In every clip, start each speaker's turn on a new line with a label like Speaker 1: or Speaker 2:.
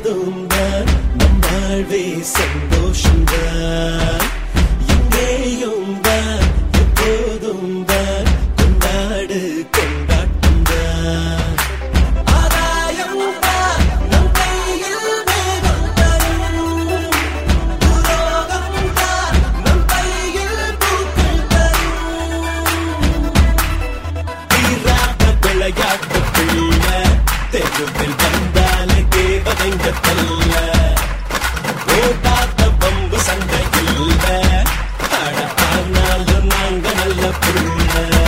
Speaker 1: எப்போதும் தான் நம் வாழ்வே சந்தோஷம்தான் இங்கேயும் தான் எப்போதும் தான் கொண்டாடு கொண்டாட்டம் தான் ஆதாயம் தான் நம் கையில் வேகம் தரும் புரோகம் தான் நம் கையில் பூக்கள் தரும் தீராத விளையாட்டு பிள்ளை தெருவில் வந்தாலே தேவதைங்க தல்ல ஓடாத பம்பு சண்டை இல்ல அட ஆனாலும் நாங்க நல்ல பிள்ளை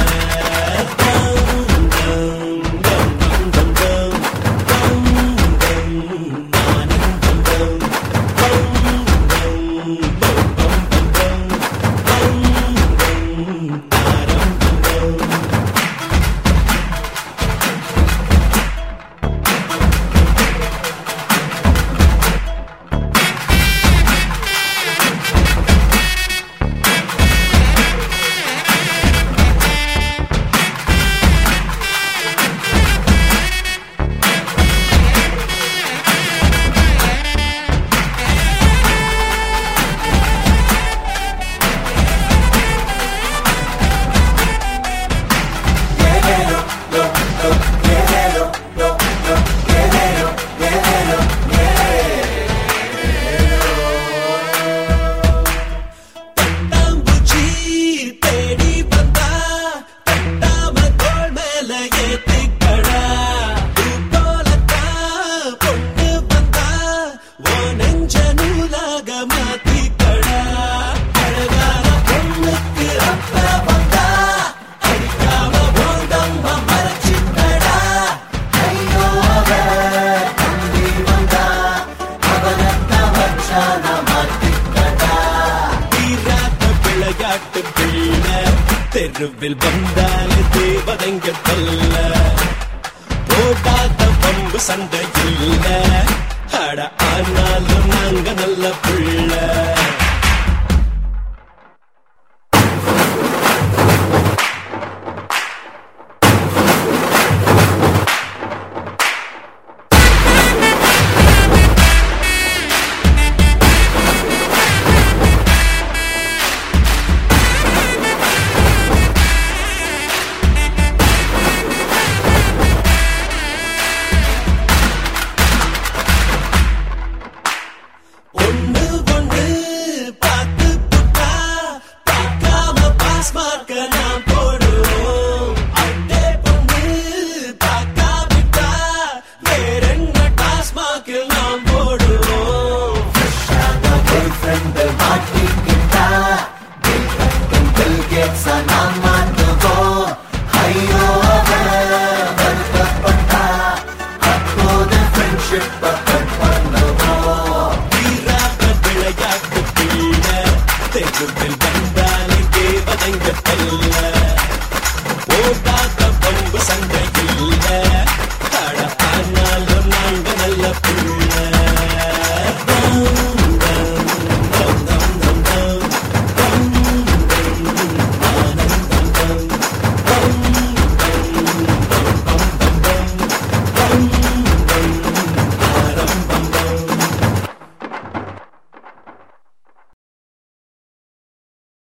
Speaker 1: டம், டம், டம், டம், டம், டம், டம், ஆனந்தம் டம், டம், டம், பம், பம், பம், பம், டம், டம், தாரம் டம், டம். பட்டாம்பூச்சி தேடி வந்தா தட்டாம தோள் மேல ஏத்திக்கடா பூ போலத்தான் பொண்ணு வந்தா ஓ நெஞ்ச நூலாக மாத்திக்கடா அழகான பொண்ணுக்கு அப்ப வந்தா அடிக்காம போந்தம்மா மறைச்சிக்கடா ஐயோ அவ தம்பி வந்தா அவனத்தான் வச்சான மாத்திக்கடா தீராத விளையாட்டு பிள்ளை தெருவில் வந்தாலே தேவதைங்க தல்ல போடாத பம்பு சண்டை இல்ல அட ஆனாலும் நாங்க நல்ல பிள்ளை ஒண்ணு ஒண்ணு பார்த்து புட்டா பார்க்காம பாஸ் மார்க்க நாம் போடுவோம் அட்டே பொண்ணு பார்க்காவிட்டா வேற என்ன டாஸ் மார்க்கில் நாம் போடுவோம்
Speaker 2: boyfriend மாட்டிக்கிட்டா பில் கேட்ஸ் நாம் மாட்டுவோம் ஐயோ அவ வருத்தப்பட்டா அப்போது ஃப்ரெண்ட்ஷிப் கட் பண்ணுவோம்
Speaker 1: தீராத விளையாட்டு பிள்ளை தெருவில் வந்தாலே தேவதைங்க தல்ல